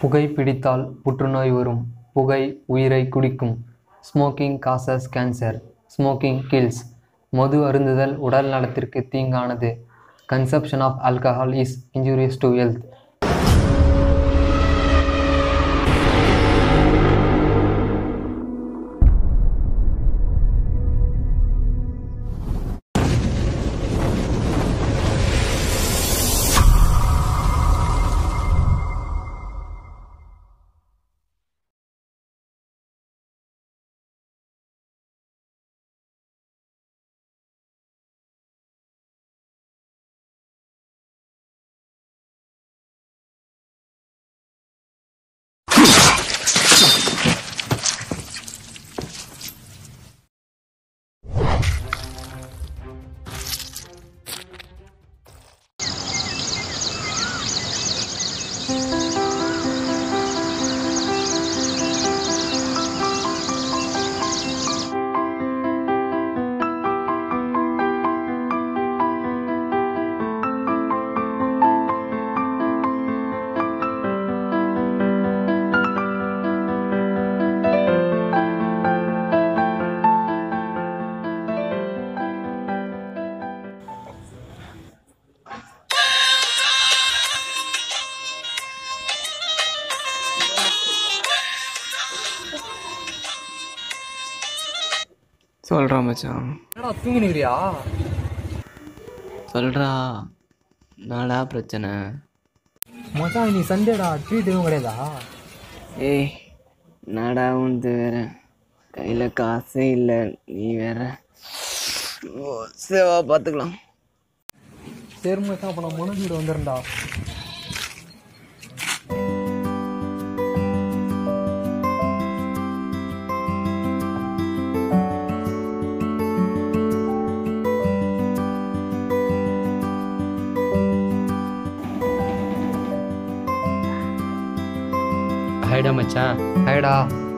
புகை பிடித்தால் புற்றுநோய் வரும் புகை உயிரை குடிக்கும் smoking causes cancer smoking kills மது அருந்துதல் உடல் நலத்திற்கு தீங்கானது consumption of alcohol is injurious to health சொல்றா மச்சான் என்னடா தூங்கினுக்கிறியா சொல்றா நாடா பிரச்சனை மச்சான் இன்னைக்கு சண்டேடா ட்ரீட் எதுவும் கிடையாதா ஏய் நாடா உந்து வேற கையில் காசே இல்லை நீ வேற ஓ சேவா பார்த்துக்கலாம் சரி மச்சான் அப்போ நான் மனசு வீடு வந்துடும்டா ஹைடா மச்சான் ஹைடா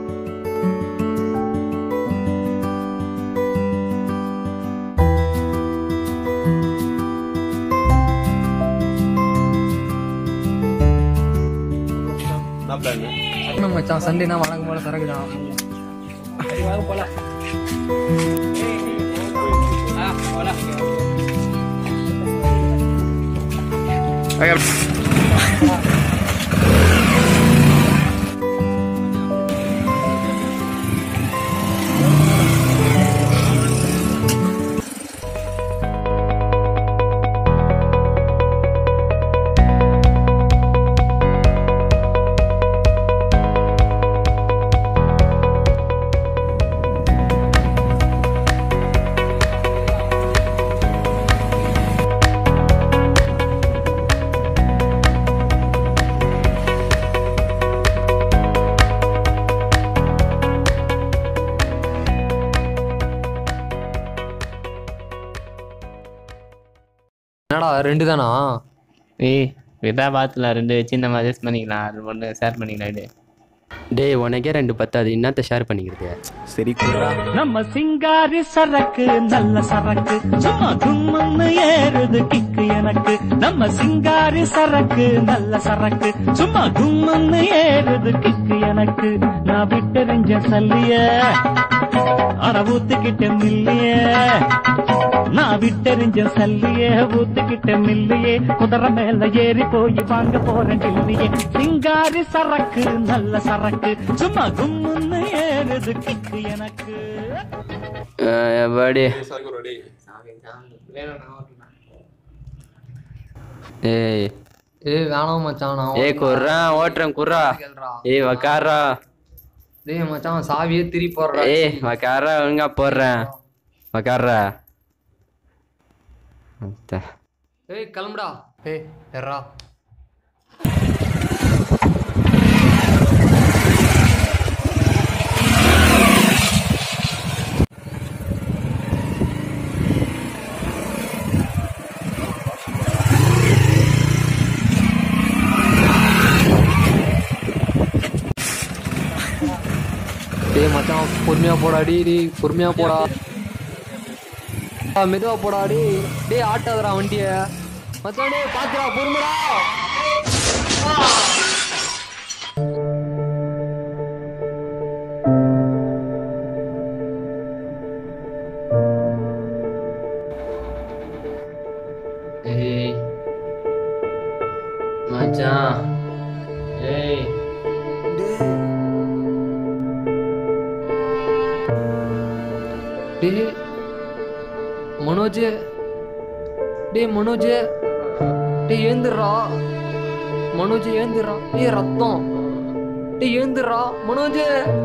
என்ன மச்சான் சண்டேனா வழக்கம் போல சரக்கு தான் என்னடா ரெண்டு தானா ஏய் விதா பார்த்துலாம் ரெண்டு வச்சு நம்ம அட்ஜஸ்ட் பண்ணிக்கலாம் அது ஒன்று ஷேர் பண்ணிக்கலாம் இது டேய் உனக்கே ரெண்டு பத்தாது என்னத்த ஷேர் பண்ணிக்கிறது சரி குர்ரா நம்ம சிங்காரி சரக்கு நல்ல சரக்கு சும்மா தும்முன்னு ஏறுது கிக்கு எனக்கு நம்ம சிங்காரி சரக்கு நல்ல சரக்கு சும்மா தும்முன்னு ஏறுது கிக்கு எனக்கு நான் விட்டெறிஞ்ச சல்லிய அட ஊத்துக்கிட்ட மில்லிய நான் விட்டெறிஞ்ச சல்லிய ஊத்துக்கிட்ட மில்லியே குதிரை மேல ஏறி போய் வாங்க போறேன் டில்லியே சிங்காரி சரக்கு நல்ல சரக்கு சும்மா கும்முன்னு ஏறுது கிக்கு எனக்கு எப்படி ஏய் ஏய் வேணாம் மச்சான் நான் ஏய் குர்ரா ஓட்டுறேன் குர்ரா கேளுடா. ஏய் வக்காரா டேய் மச்சான் சாவியே திரி போடுறா ஏய் வக்காரா ஒழுங்கா போடுறேன் வக்காரா ஏய் கிளம்புடா ஏய் எர்ரா டேய் மச்சான் பொறுமையா போடா டேய் டேய் பொறுமையா போடா ஆ, மெதுவா போடா டேய் டேய் ஆட்டாதடா வண்டிய மச்சான் டேய் பாத்துடா பொறுமைடா டேய் டேய் மனோஜ் டேய் மனோஜ் டேய் ஏந்துடுறா மனோஜ் ஏந்துடுறா டேய் ரத்தம் டேய் ஏந்துடுறா மனோஜ்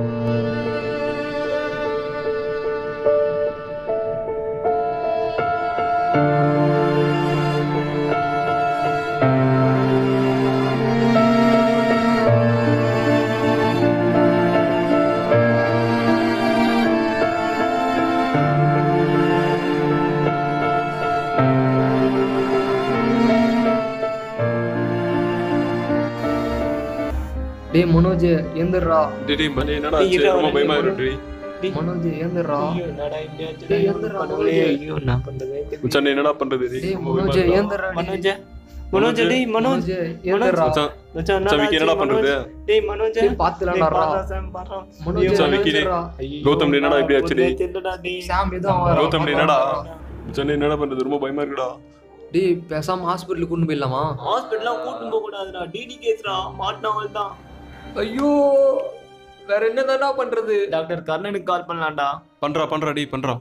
டேய் மனோஜ் ஏந்துடுறா டேய் மணி என்னடா ஆச்சு ரொம்ப பயமா இருக்கு மனோஜ் ஏந்துடுறா டேய் ஏந்துடுறா மனோஜ் மச்சான் நீ என்னடா பண்றது டேய் டேய் ரொம்ப பயமா மனோஜ் இருக்குடா. ஏந்துடுறா மனோஜ் மனோஜ் டேய் மனோஜ் ஏந்துடுறா மச்சான் மச்சான் மச்சான் விக்கி என்னடா பண்றது டேய் மனோஜ் டேய் பாத்துலாம்டா மனோஜ் மச்சான் விக்கி டேய் கௌதம் நீ என்னடா இப்படி ஆச்சு டேய் சாம் எதுவும் அவன் கௌதம் நீ என்னடா மச்சான் நீ என்னடா பண்றது ரொம்ப பயமா இருக்குடா டேய் பேசாம ஹாஸ்பிட்டலுக்கு கொண்டு போயிடலாமா ஹாஸ்பிடல்லாம் கூட்டிட்டு போக கூடாதுடா டிடி கேஸ்ரா மாட்டினவங்க தான் ஐயோ வேற என்னதான்டா பண்றது டாக்டர் கர்ணனுக்கு கால் பண்ணலாம்டா பண்றா பண்றா டேய் பண்றா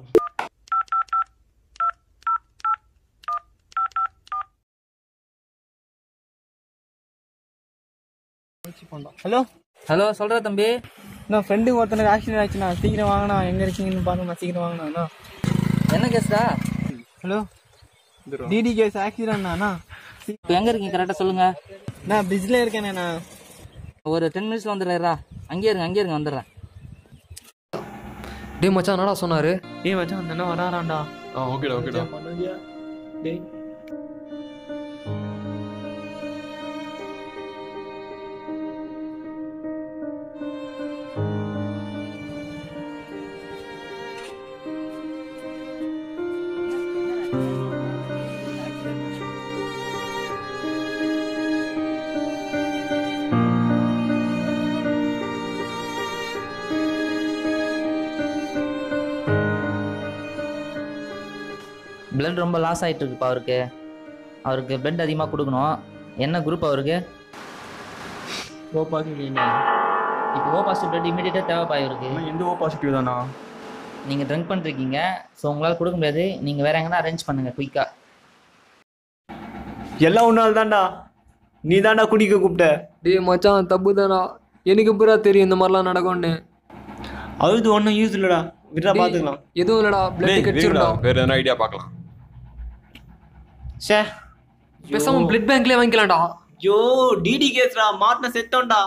ஹலோ ஹலோ சொல்ற தம்பி நான் ஃப்ரெண்டுக்கு ஒருத்தனுக்கு ஆக்சிடென்ட் ஆச்சுண்ணா சீக்கிரம் வாங்கண்ணா எங்க இருக்கீங்கன்னு பாருங்கண்ணா சீக்கிரம் வாங்கண்ணா என்ன கேஸ்டா ஹலோ டிடி கேஸ் ஆக்சிடென்ட்ண்ணா இப்போ எங்க இருக்கீங்க கரெக்டா சொல்லுங்க நான் பிரிட்ஜில் இருக்கேனேண்ணா ஒரு டென் மினிட்ஸ்ல வந்துடுறா அங்கேயே இருங்க அங்கேயே இருங்க வந்துடுறேன் டேய் மச்சான் என்னடா சொன்னாரு ஏய் மச்சான் அந்த அண்ணன் வராராண்டா ஆ ஓகேடா ஓகேடா மனோஜா டேய் பிளட் ரொம்ப லாஸ் ஆயிட்டு இருக்குப்பா அவருக்கு அவருக்கு பிளட் அதிகமாக கொடுக்கணும் என்ன குரூப் அவருக்கு ஓ பாசிட்டிவ் இப்போ ஓ பாசிட்டிவ் பிளட் இமீடியட்டாக தேவைப்பா இவருக்கு எந்த ஓ பாசிட்டிவ் தானா நீங்கள் ட்ரிங்க் பண்ணிருக்கீங்க ஸோ உங்களால் கொடுக்க முடியாது நீங்கள் வேற எங்கன்னா அரேஞ்ச் பண்ணுங்க குயிக்காக எல்லாம் உன்னால் தான்டா நீ தான்டா குடிக்க கூப்பிட்ட டேய் மச்சான் தப்பு தானா எனக்கு பூரா தெரியும் இந்த மாதிரிலாம் நடக்கும்னு அழுது ஒன்றும் யூஸ் இல்லடா விட்டா பார்த்துக்கலாம் எதுவும் இல்லடா டேய் பிளட் வேணுடா கடிச்சிருடா வேற எதனா ஐடியா பார்க்கலாம் ஷே பேசாம பிளட் பேங்க்லயே வாங்கிக்கலாம்டா ஐயோ டிடி கேஸ்ரா மாட்டின செத்தோம்டா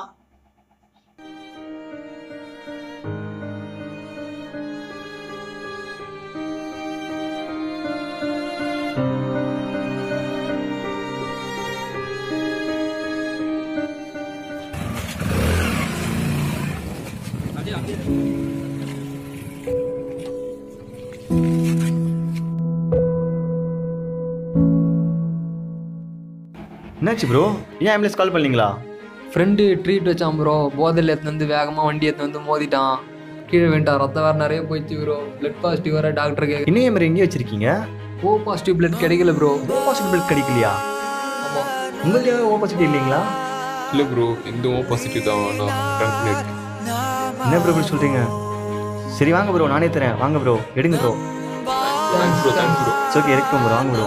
என்னாச்சு ப்ரோ ஏன் ஆம்புலன்ஸ் கால் பண்ணீங்களா ஃப்ரெண்டு ட்ரீட் வச்சான் ப்ரோ போதையில் எடுத்து வந்து வேகமாக வண்டி எடுத்து வந்து மோதிட்டான் கீழே வேண்டாம் ரத்தம் வேறு நிறைய போயிடுச்சு ப்ரோ பிளட் பாசிட்டிவ் வேறு டாக்டர் கேட்க இன்னும் மாதிரி எங்கேயும் வச்சிருக்கீங்க ஓ பாசிட்டிவ் பிளட் கிடைக்கல ப்ரோ ஓ பாசிட்டிவ் பிளட் கிடைக்கலையா உங்களுக்கு ஓ பாசிட்டிவ் இல்லைங்களா இல்ல ப்ரோ இந்த ஓ பாசிட்டிவ் தான் நான் ட்ரங்க் பண்ணிருக்கேன் என்ன ப்ரோ இப்படி சொல்றீங்க சரி வாங்க ப்ரோ நானே தரேன் வாங்க ப்ரோ எடுங்க bro thanks bro thanks bro it's okay எடுக்கணும் ப்ரோ வாங்க ப்ரோ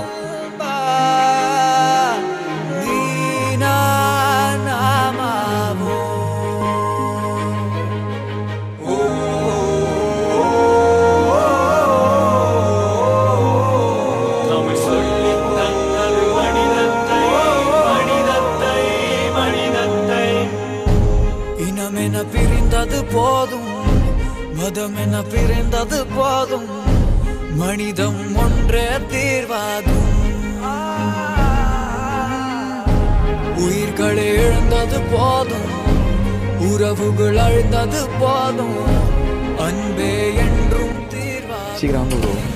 இனமென பிரிந்தது போதும் மதமென பிரிந்தது போதும் மனிதம் ஒன்றே தீர்வாகும் உயிர்களை இழந்தது போதும் உறவுகள் அழிந்தது போதும் அன்பே என்றும் தீர்வாகும் சீக்கிரம் வாங்க ப்ரோ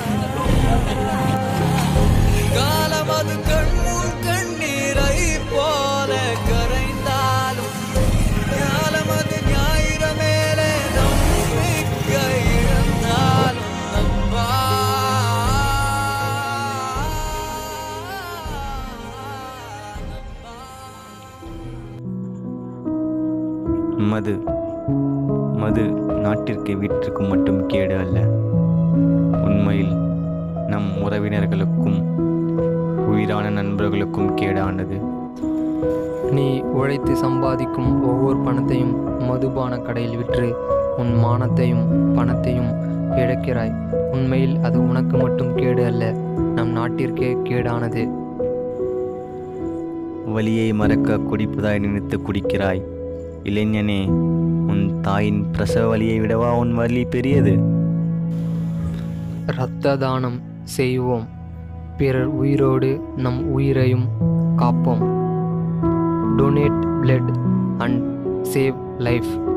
காலம் அது கண்முன் கண்ணீரை போல கரைந்தாலும் காலம் அது ஞாயிறு மேலே நம்பிக்கை இழந்தாலும் நம்பா மது மது நாட்டிற்கு வீட்டிற்கு மட்டும் கேடு அல்ல உண்மையில் நம் உறவினர்களுக்கும் உயிரான நண்பர்களுக்கும் கேடானது நீ உழைத்து சம்பாதிக்கும் ஒவ்வொரு பணத்தையும் மதுபான கடையில் விற்று உன் மானத்தையும் பணத்தையும் இழக்கிறாய் உண்மையில் அது உனக்கு மட்டும் கேடு அல்ல நம் நாட்டிற்கே கேடானது வலியை மறக்க குடிப்பதாய் நினைத்து குடிக்கிறாய் இளைஞனே உன் தாயின் பிரசவ வலியை விடவா உன் வலி பெரியது இரத்த தானம் செய்வோம் பிறர் உயிரோடு நம் உயிரையும் காப்போம் donate blood and save life